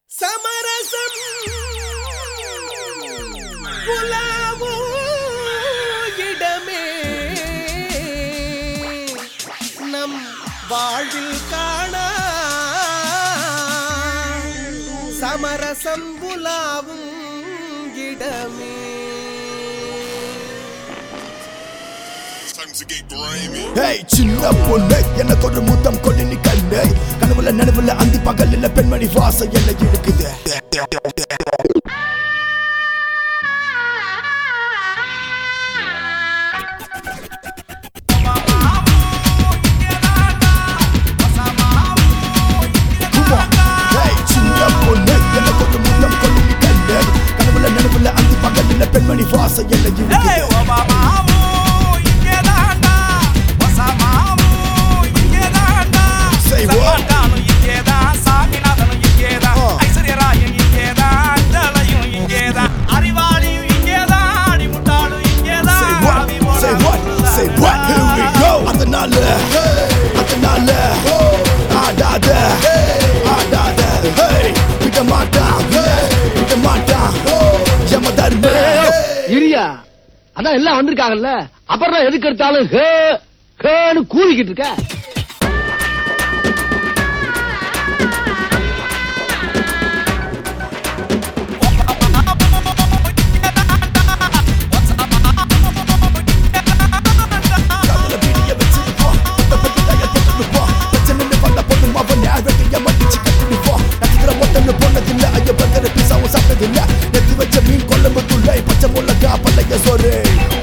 சமரசம் புலாவோ இடமே நம் வாழ்வில் காண சமரசம் புலாவும் இடமே Time to get grimy. Hey சின்ன பொண்ணு எனக்கு ஒரு முத்தம் கொண்டு நீ கண்ணு கனவுல நனவுல அந்தி பகல்ல பெண்மணி வாச என்ன இழுக்குது Come on. ஹேய் சின்ன பொண்ணு எனக்கு ஒரு முத்தம் கொண்டு நீ கண்ணு கனவுல நனவுல அந்தி பகல்ல பெண்மணி வாச என்ன இழுக்குது Say what? Uh. Say what? Say what? Say what? Here we go. அதனால அதனால ஆடாத ஆடாத hey விட மாட்டான் விட மாட்டான் யம தர்ம இரியா அதான் எல்லாம் வந்திருக்காங்கல்ல அப்புறம் எதுக்கு எடுத்தாலும் ஹே ஹேன்னு கூறிக்கிட்டு இருக்க கவல பிடிய வச்சிருப்போம் தொப்பட்டு தய தொட்டுப்போம் பிரச்சனை வந்த போதும் அவன் நேரடிய மடிச்சு கட்டிடுப்போம் நட்சத்திர ஓட்டம்னு போனதில்ல ஐயோ பர்கர் பிசாவும் சாப்பிட்டதில்ல நெத்தி வச்ச மீன் கொழம்பு துள்ளை பச்சை முள்ளக்கா பல்லைய சோறு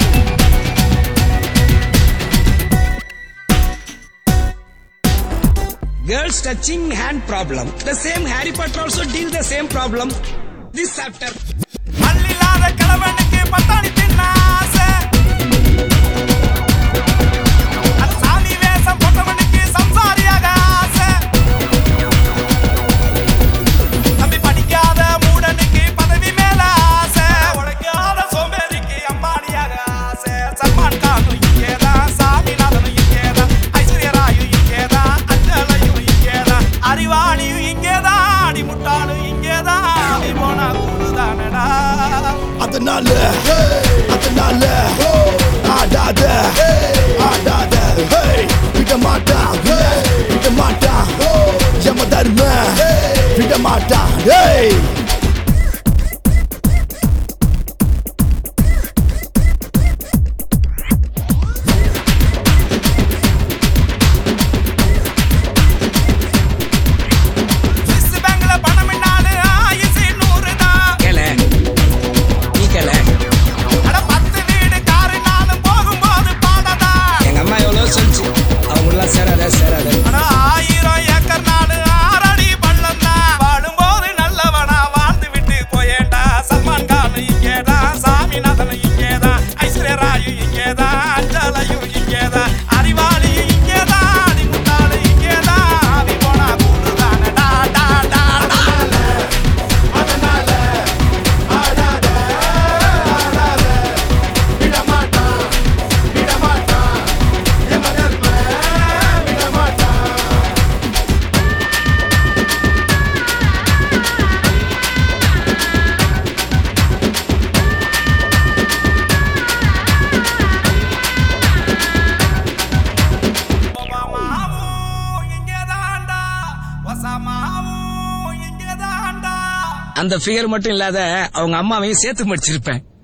Girls touching hand problem. The same Harry Potter also deal the same problem. This chapter. Salman கானும் இங்கேதான் சாமிநாதனும் இங்கேதான் ஐஸ்வர்யா ராயும் இங்கேதான் அஞ்சலையும் இங்கேதான் அறிவாளியும் இங்கேதான் அடி முட்டாளும் இங்கேதான் அடி போனா கூடுதானடா அதனால அதனால ஆடாத ஆடாத hey விட மாட்டான் விட மாட்டான் யம தர்ம விட மாட்டான் hey சுவிஸ் பேங்க்ல பணம் இன்னாலு ஆயுசு நூறுதான் கேள நீ கேள அட பத்து வீடு காருனாலும் போகும்போது பாடதா எங்க அம்மா எவ்வளவு சொல்லிச்சு அவங்களாம் சேராத சேராத அட ஆயிரம் ஏக்கர் நாடு ஆறடி பள்ளம் தான் வாழும்போது நல்லவனா வாழ்ந்து விட்டு போயேண்டா சல்மான் கான் இங்கேதான் சாமிநாதன் இங்கேதான் ஐஸ்வர்யா ராயு இங்கேதான் அஞ்சலையும் இங்கேதான் அறிவாளியும் இங்கேதான் அடி முட்டாளு இங்கேதான் ஆவி போனா கூடுதானடா டா டா டா ஒபாமாவும் இங்கேதான்டா ஒசாமாவும் இங்கேதான்டா அந்த ஃபிகர் மட்டும் இல்லாத அவங்க அம்மாவையும் சேர்த்து படிச்சிருப்பேன்